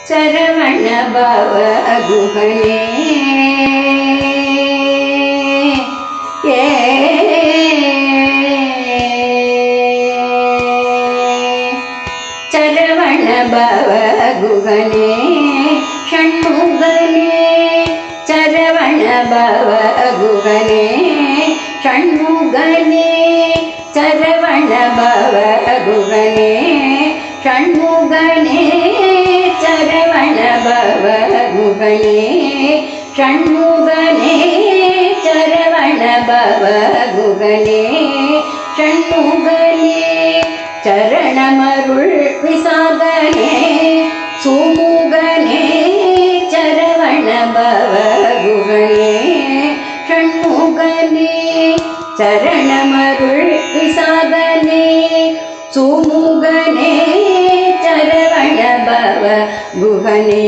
சரவண பவ குகனே ஏ சரவண பவ குகனே ஷண்முகனே சரவண பவ குகனே ஷண்முகனே சரவண பவ குகனே ஷண்முகனே சரவண பவ குகனே ஷண்முகனே சரவண பவ குகனே ஷண்முகனே சரணமருள் விசாகனே சுமுகனே சரவண பவ குகனே ஷண்முகனே சரணமருள் விசாகனே சுமுகனே சரவண பவ குகனே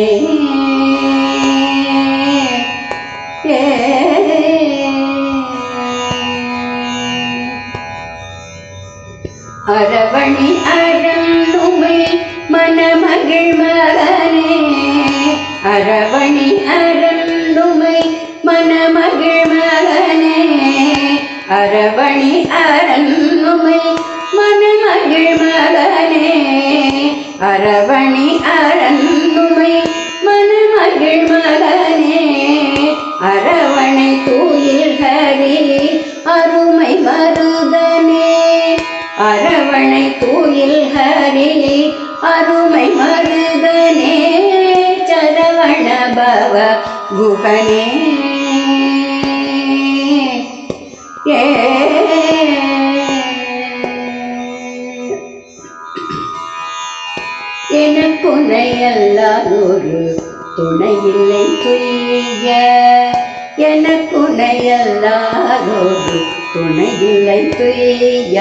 அரவணி அரண்ணுமை மணமகிழ் மகனே அரவணி அரண்ணுமை மணமகிழ் மகனே அரவணி அரண்ணுமை மணமகிழ் மகனே அரவணி அரண்ணுமை மணமகிழ் மகனே அரவணை தூயில் ஹரி அருமை மருதனே அரவணை தூயில் ஹரி அருமை மருதனே சரவண பவ குகனே ஏ எனக்குனையல்லாதொரு துணையில்லை துய்ய எனக்குனையல்லாதொரு துணையில்லை துய்ய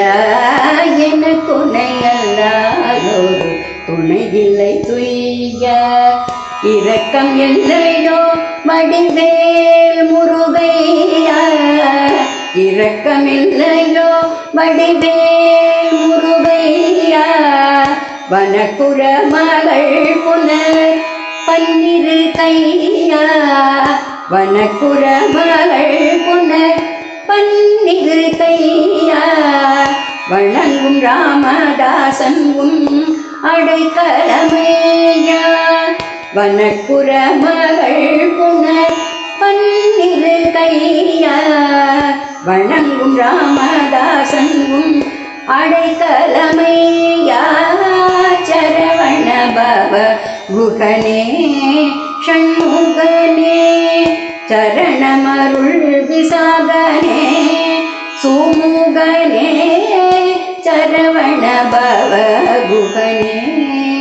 எனக்குனையல்லாதொரு துணையில்லை துய்ய இரக்கம் இல்லையோ வடிவேல் முருகையா இரக்கம் இல்லையோ வடிவேல் முருகையா வனக்குற மகள் புனர் பன்னிரு கையா வனக்குற மகள் புனர் பன்னிரு கையா வணங்கும் ராமதாசன் உன் அடைக்கலமையா வனக்குற மகள் புனர் பன்னிரு கையா வணங்கும் ராமதாசன் உன் அடைக்கலமையா சரவண பவ குகனே ஷண்முகனே சரணமருள் விசாகனே சுமுகனே சரவண பவ குகனே